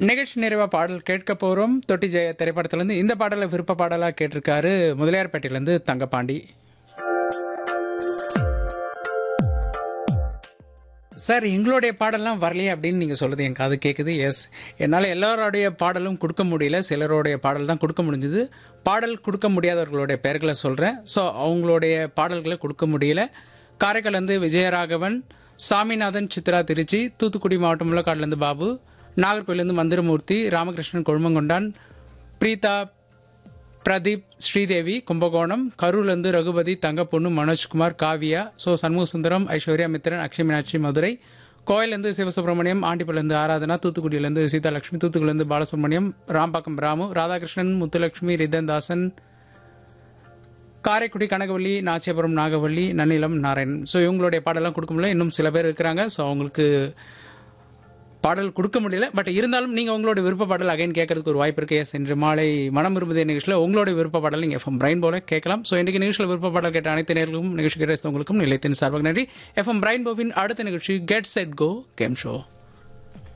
நிகழ்ச்சி நிறைவா பாடல் கேட்க போறோம் தொட்டி ஜெய திரைப்படத்திலிருந்து இந்த பாடலை விருப்ப பாடலா கேட்டிருக்காரு முதலியார்பேட்டையிலேருந்து தங்கப்பாண்டி சார் எங்களுடைய பாடல்லாம் வரலையே அப்படின்னு நீங்கள் சொல்லுது என் காது கேட்குது எஸ் என்னால் எல்லாரோடைய பாடலும் கொடுக்க முடியல சிலருடைய பாடல் தான் கொடுக்க முடிஞ்சது பாடல் கொடுக்க முடியாதவர்களுடைய பெயர்களை சொல்கிறேன் ஸோ அவங்களுடைய பாடல்களை கொடுக்க முடியல காரைக்கால்லேருந்து விஜயராகவன் சாமிநாதன் சித்ரா திருச்சி தூத்துக்குடி மாவட்டம் முள்ளக்காடுலேருந்து பாபு நாகர்கோயிலேருந்து மந்திரமூர்த்தி ராமகிருஷ்ணன் கொழுமங்கொண்டான் பிரீதா பிரதீப் ஸ்ரீதேவி கும்பகோணம் கரூர்லேருந்து ரகுபதி தங்கப்பொண்ணு மனோஜ்குமார் காவியா ஸோ சண்முக சுந்தரம் ஐஸ்வர்யா மித்திரன் அக்ஷய் மீனாட்சி மதுரை கோயிலேருந்து சிவசுப்ரமணியம் ஆண்டிப்பலேருந்து ஆராதனா தூத்துக்குடியிலேருந்து சீதாலட்சுமி தூத்துக்குடியிலேருந்து பாலசுப்ரமணியம் ராம்பாக்கம் ராமு ராதாகிருஷ்ணன் முத்துலட்சுமி ரிதன்தாசன் காரைக்குடி கனகவள்ளி நாச்சியபுரம் நாகவள்ளி நன்னிலம் நாராயணன் ஸோ இவங்களுடைய பாடலாம் கொடுக்க முடியல இன்னும் சில பேர் இருக்கிறாங்க ஸோ அவங்களுக்கு பாடல் கொடுக்க முடியல பட் இருந்தாலும் நீங்கள் உங்களோட விருப்ப பாடல் அகைன் கேட்கறதுக்கு ஒரு வாய்ப்பு இருக்கு எஸ் இன்று மாலை மனம் விரும்புதே நிகழ்ச்சியில் உங்களோட விருப்ப பாடல் நீங்கள் எஃப்எம் பிரைன் போல கேட்கலாம் ஸோ இன்றைக்கு நிகழ்ச்சியில் விருப்ப பாடல் கேட்ட அனைத்து நேர்களுக்கும் நிகழ்ச்சி கேட்டவங்களுக்கும் நிலையத்தின் சார்பாக நன்றி எஃப்எம் பிரைன் போவின் அடுத்த நிகழ்ச்சி get set go game show